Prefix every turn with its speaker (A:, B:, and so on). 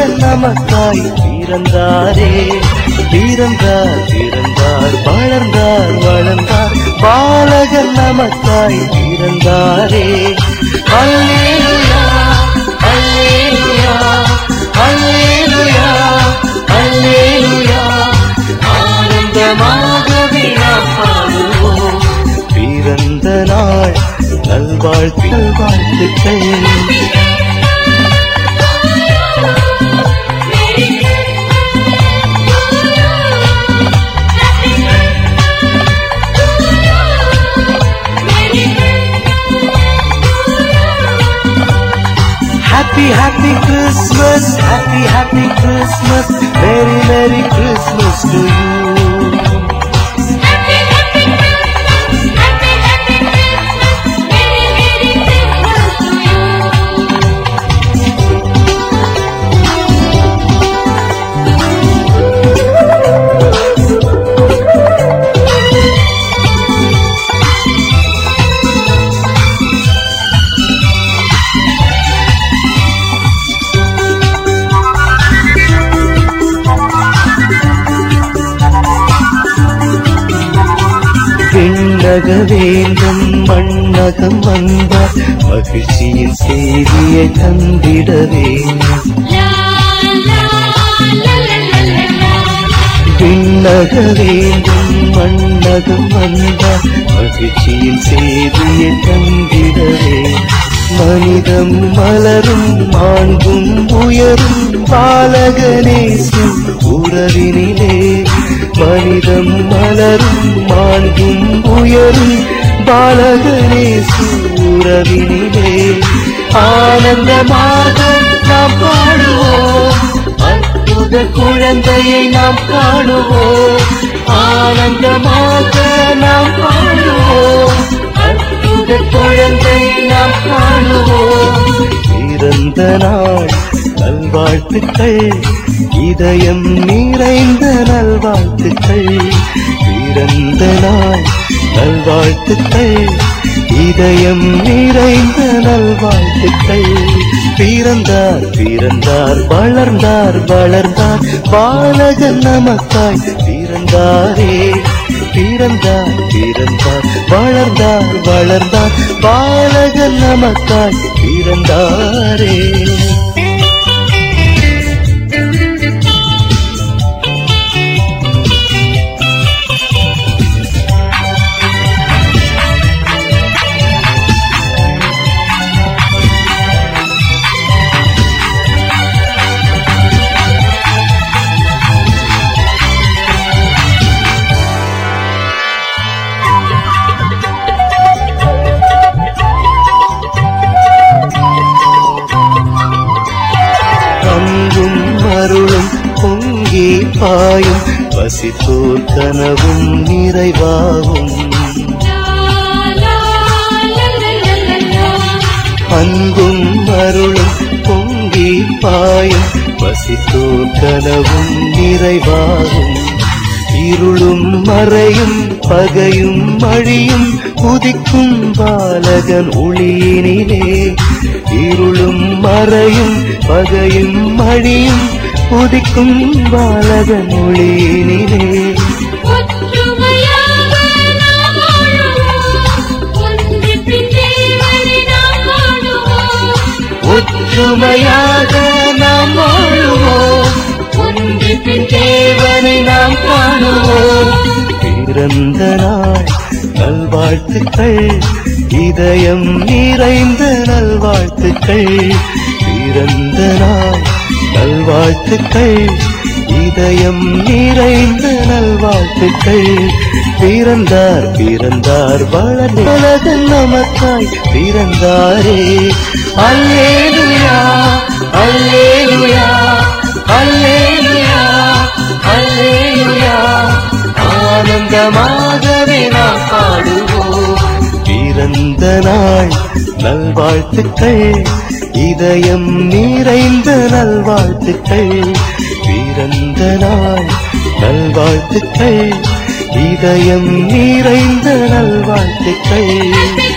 A: பாலகன் நமக்காய் பிறந்தாரே பிறந்தார் பிறந்தார் வளர்ந்தார் வளர்ந்தார் பாலகன் நமக்காய் பிறந்தாரே அல்லேலுயா அல்லேலுயா அல்லேலுயா அல்லேலுயா ஆனந்தமாகவே நாம் பாடுவோம் பிறந்த நாள் நல்வாழ்த்து நல்வாழ்த்துக்கள் Happy, happy Christmas, happy, happy Christmas, Merry, Merry Christmas to you. விண்ணக வேண்டும் மண்ணகம் வந்தார் மகிழ்ச்சியின் செய்தியை தந்திட வேண்டும் விண்ணக வேண்டும் மண்ணகம் வந்தார் மகிழ்ச்சியின் செய்தியை தந்திட வேண்டும் மனிதம் மலரும் மாண்பும் உயரும் பாலகனேசும் உறவினிலே மனிதம் மலரும் மாண்பும் உயரும் பாலகனேசும் உறவினிலே ஆனந்தமாக நாம் பாடுவோம் அற்புத குழந்தையை நாம் காணுவோம் ஆனந்தமாக நாம் பாடுவோம் அற்புத குழந்தையை நாம் காணுவோம் பிறந்த நாள் நல்வாழ்த்துக்கள் இதயம் நிறைந்த நல்வாழ்த்துக்கள் பிறந்த நாள் நல்வாழ்த்துக்கள் இதயம் நிறைந்த நல்வாழ்த்துக்கள் பிறந்தார் பிறந்தார் வளர்ந்தார் வளர்ந்தார் பாலகன் நமக்காய் பிறந்தாரே பிறந்தார் பிறந்தார் வளர்ந்தார் வளர்ந்தார் பாலகன் நமக்காய் பிறந்தாரே அன்பும் அருளும் பொங்கி பாயும் வசித்தோர் கனவும் நிறைவாகும் அன்பும் அருளும் பொங்கி பாயும் வசித்தோர் கனவும் நிறைவாகும் இருளும் மறையும் பகையும் அழியும் உதிக்கும் பாலகன் ஒளியினிலே இருளும் மறையும் பகையும் அழியும் உதிக்கும் பாலகன் ஒளியினிலே ஒற்றுமையாக நாம் வாழுவோம் ஒன்றிப்பின் தேவனை நாம் காணுவோம் பிறந்த நாள் நல்வாழ்த்துக்கள் இதயம் நிறைந்த நல்வாழ்த்துக்கள் பிறந்த நாள் நல்வாழ்த்துக்கள் இதயம் நிறைந்த நல்வாழ்த்துக்கள் பிறந்தார் பிறந்தார் வளர்ந்த நமக்காய் பிறந்தாரே அல்லேலுயா அல்லேலுயா அல்லேலுயா அல்லேலுயா ஆனந்தமாகவே நாம் பாடுவோம் பிறந்த நாள் நல்வாழ்த்துக்கள் இதயம் நிறைந்த நல்வாழ்த்துக்கள் பிறந்த நாள் நல்வாழ்த்துக்கள் இதயம் நிறைந்த நல்வாழ்த்துக்கள்